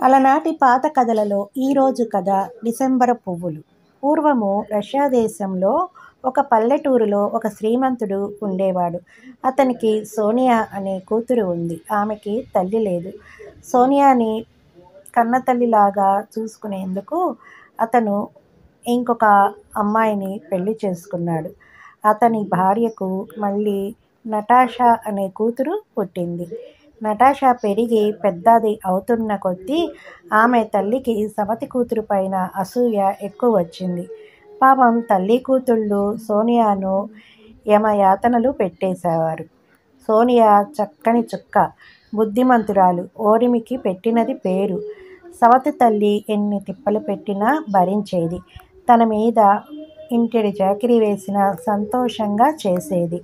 అలనాటి పాత కథలలో ఈరోజు కథ డిసెంబరు పువ్వులు పూర్వము రష్యా దేశంలో ఒక పల్లెటూరులో ఒక శ్రీమంతుడు ఉండేవాడు అతనికి సోనియా అనే కూతురు ఉంది ఆమెకి తల్లి లేదు సోనియాని కన్నతల్లిలాగా చూసుకునేందుకు అతను ఇంకొక అమ్మాయిని పెళ్లి చేసుకున్నాడు అతని భార్యకు మళ్ళీ నటాషా అనే కూతురు పుట్టింది నటాషా పెరిగి పెద్దది అవుతున్న కొద్దీ ఆమె తల్లికి సవతి కూతురు పైన అసూయ ఎక్కువ వచ్చింది పాపం తల్లి కూతుళ్ళు సోనియాను యమయాతనలు పెట్టేసేవారు సోనియా చక్కని చుక్క బుద్ధిమంతురాలు ఓరిమికి పెట్టినది పేరు సవతి తల్లి ఎన్ని తిప్పలు పెట్టినా భరించేది తన మీద ఇంటిడి చాకిరీ వేసిన సంతోషంగా చేసేది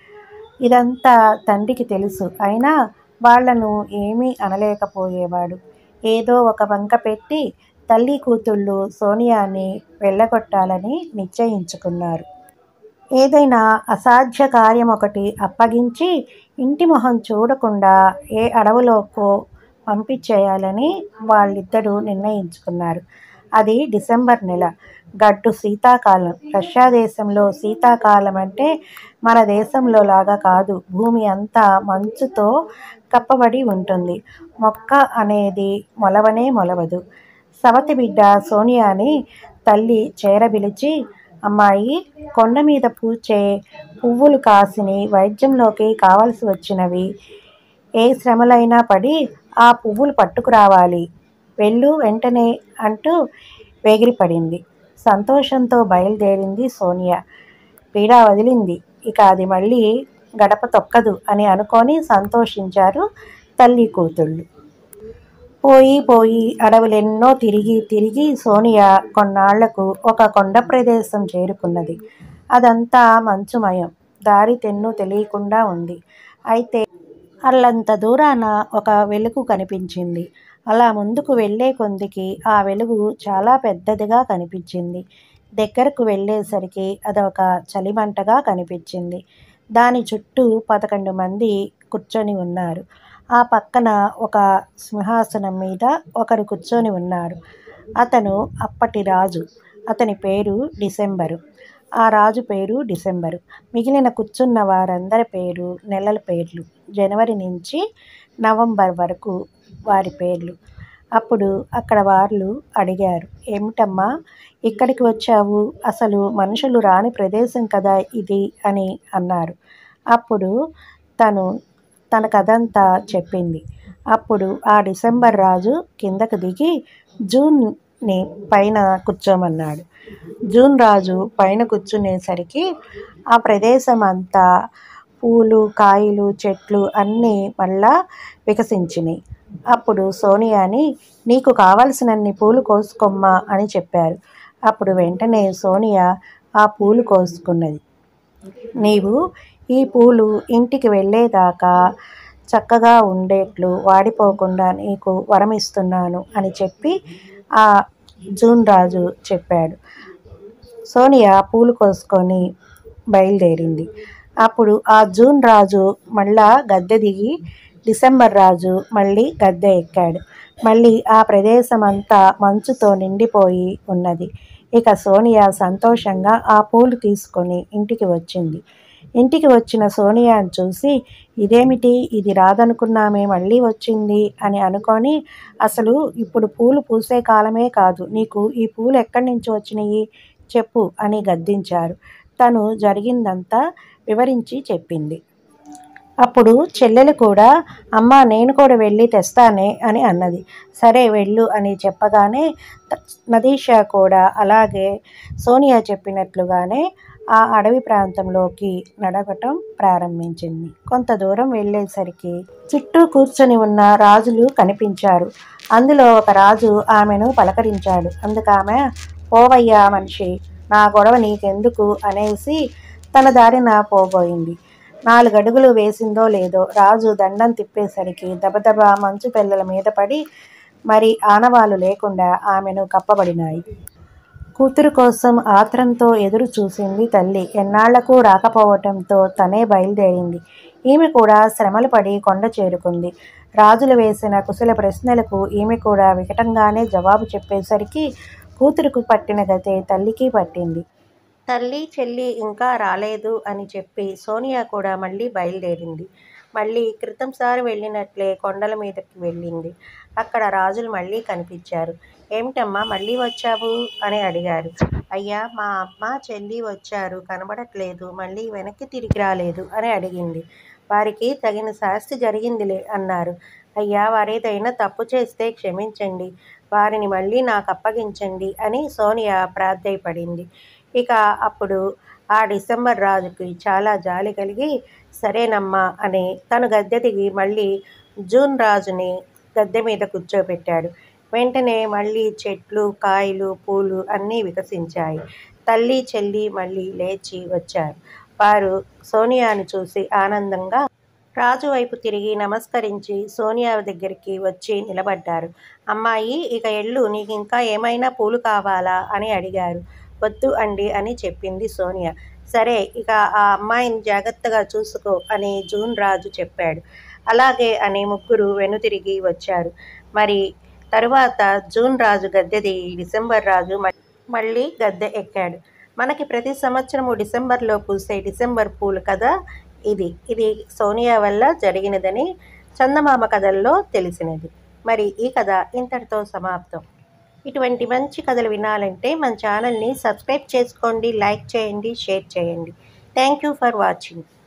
ఇదంతా తండ్రికి తెలుసు అయినా వాళ్లను ఏమీ అనలేకపోయేవాడు ఏదో ఒక వంక పెట్టి తల్లి కూతుళ్ళు సోనియాని వెళ్ళగొట్టాలని నిశ్చయించుకున్నారు ఏదైనా అసాధ్య కార్యం ఒకటి అప్పగించి ఇంటి మొహం చూడకుండా ఏ అడవులోకో పంపించేయాలని వాళ్ళిద్దరూ నిర్ణయించుకున్నారు అది డిసెంబర్ నెల గడ్డు శీతాకాలం రష్యా దేశంలో శీతాకాలం అంటే మన దేశంలో లాగా కాదు భూమి అంతా మంచుతో కప్పబడి ఉంటుంది మొక్క అనేది మొలవనే మొలవదు సవతి బిడ్డ సోనియాని తల్లి చేరబిలిచి అమ్మాయి కొండ మీద పూచే పువ్వులు కాసిని వైద్యంలోకి కావలసి వచ్చినవి ఏ శ్రమలైనా పడి ఆ పువ్వులు పట్టుకురావాలి వెళ్ళు వెంటనే అంటూ వేగిరిపడింది సంతోషంతో బయలుదేరింది సోనియా పీడ వదిలింది ఇక అది మళ్ళీ గడప తొక్కదు అని అనుకొని సంతోషించారు తల్లి కూతుళ్ళు పోయి పోయి అడవులెన్నో తిరిగి తిరిగి సోనియా కొన్నాళ్లకు ఒక కొండ ప్రదేశం చేరుకున్నది అదంతా మంచుమయం దారి తెన్ను తెలియకుండా ఉంది అయితే అల్లంత దూరాన ఒక వెలుగు కనిపించింది అలా ముందుకు వెళ్ళే కొందికి ఆ వెలుగు చాలా పెద్దదిగా కనిపించింది దగ్గరకు వెళ్ళేసరికి అదొక చలిమంటగా కనిపించింది దాని చుట్టూ పదకొండు మంది కూర్చొని ఉన్నారు ఆ పక్కన ఒక సింహాసనం మీద ఒకరు కూర్చొని ఉన్నారు అతను అప్పటి రాజు అతని పేరు డిసెంబరు ఆ రాజు పేరు డిసెంబరు మిగిలిన కూర్చున్న వారందరి పేరు నెలల పేర్లు జనవరి నుంచి నవంబర్ వరకు వారి పేర్లు అప్పుడు అక్కడ వాళ్ళు అడిగారు ఏమిటమ్మా ఇక్కడికి వచ్చావు అసలు మనుషులు రాని ప్రదేశం కదా ఇది అని అన్నారు అప్పుడు తను తన కథంతా చెప్పింది అప్పుడు ఆ డిసెంబర్ రాజు కిందకు దిగి జూన్ని పైన కూర్చోమన్నాడు జూన్ రాజు పైన కూర్చునేసరికి ఆ ప్రదేశం అంతా పూలు కాయలు చెట్లు అన్నీ మళ్ళా వికసించినాయి అప్పుడు సోనియాని నీకు కావలసినన్ని పూలు కోసుకోమ్మా అని చెప్పారు అప్పుడు వెంటనే సోనియా ఆ పూలు కోసుకున్నది నీవు ఈ పూలు ఇంటికి వెళ్ళేదాకా చక్కగా ఉండేట్లు వాడిపోకుండా నీకు వరం ఇస్తున్నాను అని చెప్పి ఆ జూన్ రాజు చెప్పాడు సోనియా పూలు కోసుకొని బయలుదేరింది అప్పుడు ఆ జూన్ రాజు మళ్ళా గద్దె దిగి డిసెంబర్ రాజు మళ్ళీ గద్దె ఎక్కాడు మళ్ళీ ఆ ప్రదేశం అంతా మంచుతో నిండిపోయి ఉన్నది ఇక సోనియా సంతోషంగా ఆ పూలు తీసుకొని ఇంటికి వచ్చింది ఇంటికి వచ్చిన సోనియాను చూసి ఇదేమిటి ఇది రాదనుకున్నామే మళ్ళీ వచ్చింది అని అనుకొని అసలు ఇప్పుడు పూలు పూసే కాలమే కాదు నీకు ఈ పూలు ఎక్కడి నుంచి వచ్చినాయి చెప్పు అని గద్దించారు తను జరిగిందంతా వివరించి చెప్పింది అప్పుడు చెల్లెలు కూడా అమ్మ నేను కూడా వెళ్ళి తెస్తానే అని అన్నది సరే వెళ్ళు అని చెప్పగానే నదీషా కూడా అలాగే సోనియా చెప్పినట్లుగానే ఆ అడవి ప్రాంతంలోకి నడవటం ప్రారంభించింది కొంత దూరం వెళ్ళేసరికి చుట్టూ కూర్చొని ఉన్న రాజులు కనిపించారు అందులో ఒక రాజు ఆమెను పలకరించాడు అందుకామె పోవయ్యా మనిషి నా గొడవ నీకెందుకు అనేసి తన దారిన పోబోయింది నాలుగడుగులు వేసిందో లేదో రాజు దండం తిప్పేసరికి దబదబా మంచు పిల్లల మీద పడి మరి ఆనవాలు లేకుండా ఆమెను కప్పబడినాయి కూతురు కోసం ఆత్రంతో ఎదురు చూసింది తల్లి ఎన్నాళ్లకు రాకపోవటంతో తనే బయలుదేరింది ఈమె కూడా శ్రమలు పడి కొండ చేరుకుంది రాజులు వేసిన కుశల ప్రశ్నలకు ఈమె కూడా వికటంగానే జవాబు చెప్పేసరికి కూతురుకు పట్టిన గతే తల్లికి పట్టింది తల్లి చెల్లి ఇంకా రాలేదు అని చెప్పి సోనియా కూడా మళ్ళీ బయలుదేరింది మళ్ళీ క్రితంసారి వెళ్ళినట్లే కొండల మీదకి వెళ్ళింది అక్కడ రాజులు మళ్ళీ కనిపించారు ఏమిటమ్మా మళ్ళీ వచ్చావు అని అడిగారు అయ్యా మా అమ్మ చెల్లి వచ్చారు కనబడట్లేదు మళ్ళీ వెనక్కి తిరిగి రాలేదు అని అడిగింది వారికి తగిన శాస్తి జరిగిందిలే అన్నారు అయ్యా వారేదైనా తప్పు చేస్తే క్షమించండి వారిని మళ్ళీ నాకు అప్పగించండి అని సోనియా ప్రాధేయపడింది ఇక అప్పుడు ఆ డిసెంబర్ రాజుకి చాలా జాలి కలిగి సరేనమ్మా అని తను గద్దె దిగి మళ్ళీ జూన్ రాజుని గద్దె మీద కూర్చోబెట్టాడు వెంటనే మళ్ళీ చెట్లు కాయలు పూలు అన్నీ వికసించాయి తల్లి చెల్లి మళ్ళీ లేచి వచ్చారు వారు సోనియాను చూసి ఆనందంగా రాజు వైపు తిరిగి నమస్కరించి సోనియా దగ్గరికి వచ్చి నిలబడ్డారు అమ్మాయి ఇక ఎళ్ళు నీకు ఇంకా ఏమైనా పూలు కావాలా అని అడిగారు వద్దు అండి అని చెప్పింది సోనియా సరే ఇక ఆ అమ్మాయిని జాగ్రత్తగా చూసుకో అని జూన్ రాజు చెప్పాడు అలాగే అని ముగ్గురు వెనుతిరిగి వచ్చారు మరి తరువాత జూన్ రాజు గద్దెది డిసెంబర్ రాజు మళ్ళీ గద్దె ఎక్కాడు మనకి ప్రతి సంవత్సరము డిసెంబర్లో పూసే డిసెంబర్ పూలు కదా ఇది ఇది సోనియా వల్ల జరిగినదని చందమామ కథల్లో తెలిసినది మరి ఈ కథ ఇంతటితో సమాప్తం ఇటువంటి మంచి కథలు వినాలంటే మన ఛానల్ని సబ్స్క్రైబ్ చేసుకోండి లైక్ చేయండి షేర్ చేయండి థ్యాంక్ యూ ఫర్ వాచింగ్